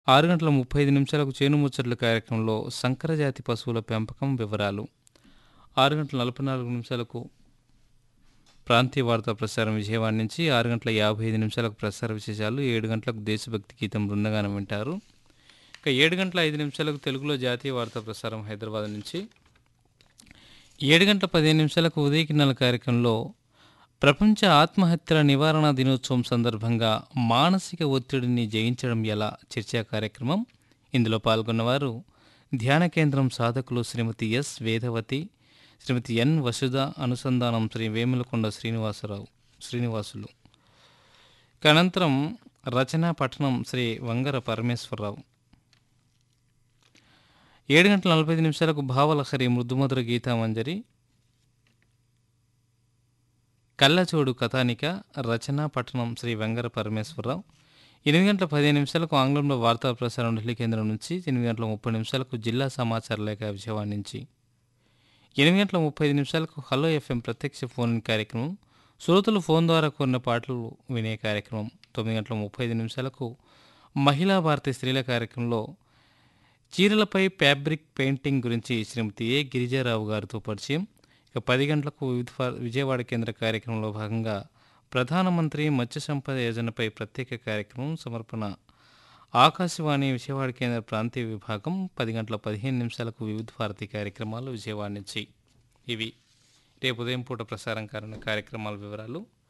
ఆరు గంటల ముప్పై ఐదు నిమిషాలకు చేను ముచ్చట్ల కార్యక్రమంలో సంకరజాతి పశువుల పెంపకం వివరాలు ఆరు గంటల నలభై నాలుగు నిమిషాలకు ప్రాంతీయ వార్తా ప్రసారం విజయవాడ నుంచి ఆరు గంటల యాభై ఐదు నిమిషాలకు ప్రసార విశేషాలు ఏడు గంటలకు దేశభక్తి గీతం బృందగానం వింటారు ఇక ఏడు గంటల ఐదు నిమిషాలకు తెలుగులో జాతీయ వార్తా ప్రసారం హైదరాబాద్ నుంచి ఏడు గంటల పదిహేను నిమిషాలకు ఉదయ కిన్నెల కార్యక్రమంలో ప్రపంచ ఆత్మహత్యల నివారణ దినోత్సవం సందర్భంగా మానసిక ఒత్తిడిని జయించడం ఎలా చర్చా కార్యక్రమం ఇందులో పాల్గొన్నవారు ధ్యాన కేంద్రం సాధకులు శ్రీమతి ఎస్ వేదవతి శ్రీమతి ఎన్ వసుధ అనుసంధానం శ్రీ వేములకొండ శ్రీనివాసరావు శ్రీనివాసులు ఇక అనంతరం రచనా పఠనం శ్రీ వంగర పరమేశ్వరరావు ఏడు గంటల నలభై ఐదు నిమిషాలకు భావలహరి మృదుమధుర గీతామంజరి కళ్ళచోడు కథానిక రచన పట్టణం శ్రీ వెంగర పరమేశ్వరరావు ఎనిమిది గంటల పదిహేను నిమిషాలకు ఆంగ్లంలో వార్తా ప్రసారం ఢిల్లీ కేంద్రం నుంచి ఎనిమిది గంటల ముప్పై నిమిషాలకు జిల్లా సమాచార లేఖ విజయవాడ నుంచి ఎనిమిది గంటల ముప్పై ఐదు నిమిషాలకు హలో ఎఫ్ఎం ప్రత్యక్ష ఫోన్ ఇన్ కార్యక్రమం శ్రోతలు ఫోన్ ద్వారా కోరిన పాటలు వినే కార్యక్రమం తొమ్మిది గంటల ముప్పై ఐదు నిమిషాలకు మహిళా భారతి స్త్రీల కార్యక్రమంలో చీరలపై ఫ్యాబ్రిక్ పెయింటింగ్ గురించి శ్రీమతి ఏ గిరిజారావు గారితో పరిచయం ఇక పది గంటలకు వివిధ ఫా- విజయవాడ కేంద్ర కార్యక్రమంలో భాగంగా ప్రధానమంత్రి మత్స్య సంపద యోజనపై ప్రత్యేక కార్యక్రమం సమర్పణ ఆకాశవాణి విజయవాడ కేంద్ర ప్రాంతీయ విభాగం పది గంటల పదిహేను నిమిషాలకు వివిధ భారతి కార్యక్రమాలు విజయవాడ నుంచి ఇవి రేపు ఉదయం పూట ప్రసారం కానున్న కార్యక్రమాల వివరాలు